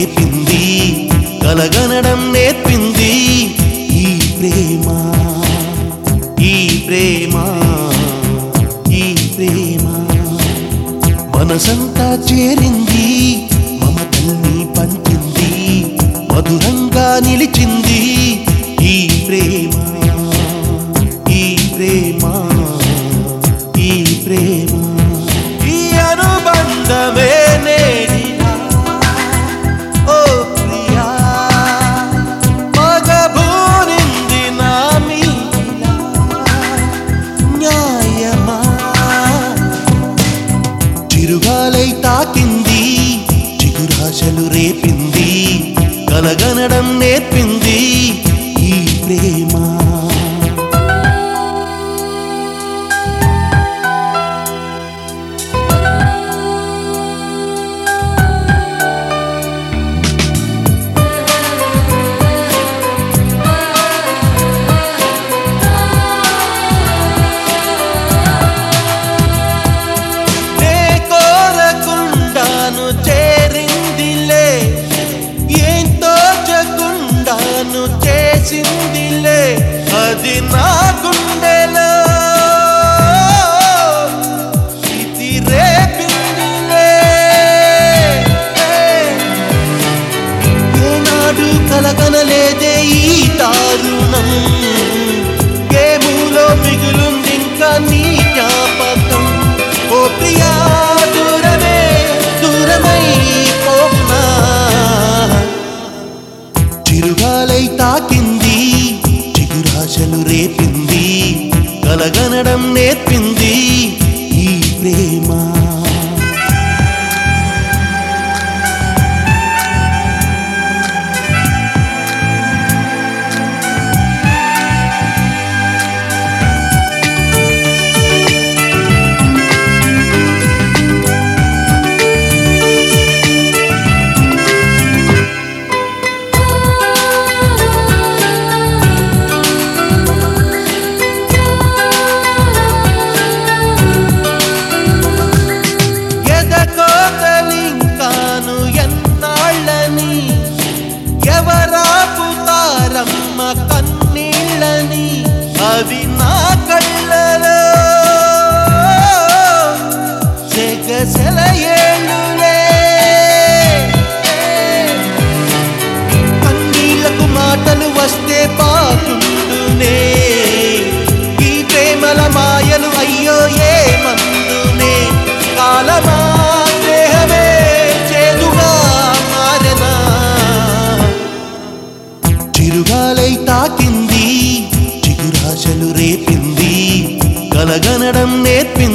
రేపింది కలగనడం నేర్పింది ఈ ప్రేమ ఈ ప్రేమ ఈ ప్రేమ మనసంతా చేరింది మమతల్ని పంచింది మధురంగా నిలిచింది ఈ ప్రేమ ఈ ప్రేమ ఈ ప్రేమ ఈ అనుబంధమే నేడిలా ఓ ప్రియా మగబూరింది నా మీలా న్యాయమా చిరుగాలై తాకింది చిగురాశలు రేపింది కలగనడం నేర్పింది ఈ ప్రేమ నే కోరకుండాను చేరిందిలే ఏం తోచకుండాను చేసిందిలే అది నా గుండెలో ఇది రేపిందిలే ఏనాడు కలగనలేదే ఈ దారుణం గేములో మిగులుంది ఇంకా నీ జ్ఞాపకం ఓ ప్రియా దూరమే దూరమై పోనా చిరుగాలై తాకింది చిగురాశలు రేపింది కలగనడం నేర్పింది ఈ ప్రేమ ఎదకోతలింకాను ఎన్నాళ్ళని ఎవరాపుతారమ్మ కన్నీళ్ళని అవి నా కళ్ళలో సెగసెల ఏళ్ళులే కన్నీళ్లకు మాటలు వస్తే బాగుండునే ఈ ప్రేమల మాయలు అయ్యో ఏ మందునే కాలమా దేహమే చేదుగా మారెనా చిరుగాలై తాకింది చిగురాశలు రేపింది కలగనడం నేర్పింది